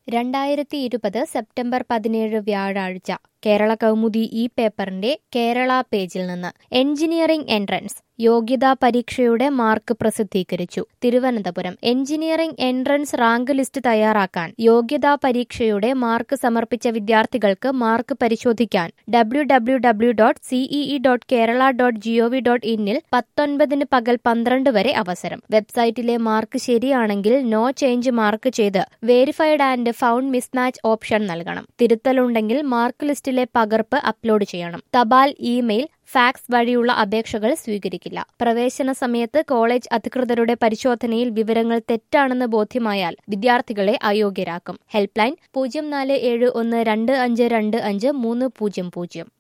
രണ്ടായിരത്തി ഇരുപത് സെപ്റ്റംബർ പതിനേഴ് വ്യാഴാഴ്ച കേരള കൗമുദി ഈ പേപ്പറിന്റെ കേരള പേജിൽ നിന്ന് എഞ്ചിനീയറിംഗ് എൻട്രൻസ് യോഗ്യതാ പരീക്ഷയുടെ മാർക്ക് പ്രസിദ്ധീകരിച്ചു Thiruvananthapuram engineering entrance rank list തയ്യാറാക്കാൻ യോഗ്യതാ പരീക്ഷയുടെ മാർക്ക് സമർപ്പിച്ച വിദ്യാർത്ഥികൾക്ക് മാർക്ക് പരിശോധിക്കാൻ W W W dot CEE dot Kerala dot GOV dot ഇന്നിൽ പത്തൊൻപതിന് പകൽ പന്ത്രണ്ട് വരെ അവസരം വെബ്സൈറ്റിലെ മാർക്ക് ശരിയാണെങ്കിൽ നോ ചേഞ്ച് മാർക്ക് ചെയ്ത് verified and found mismatch option നൽകണം തിരുത്തലുണ്ടെങ്കിൽ മാർക്ക് ലിസ്റ്റിലെ പകർപ്പ് അപ്ലോഡ് ചെയ്യണം തപാൽ ഇമെയിൽ ഫാക്സ് വഴിയുള്ള അപേക്ഷകൾ സ്വീകരിക്കില്ല പ്രവേശന സമയത്ത് കോളേജ് അധികൃതരുടെ പരിശോധനയിൽ വിവരങ്ങൾ തെറ്റാണെന്ന് ബോധ്യമായാൽ വിദ്യാർത്ഥികളെ അയോഗ്യരാക്കും ഹെൽപ്പ് ലൈൻ പൂജ്യം നാല് ഏഴ് ഒന്ന് രണ്ട് അഞ്ച് രണ്ട് അഞ്ച് മൂന്ന് പൂജ്യം പൂജ്യം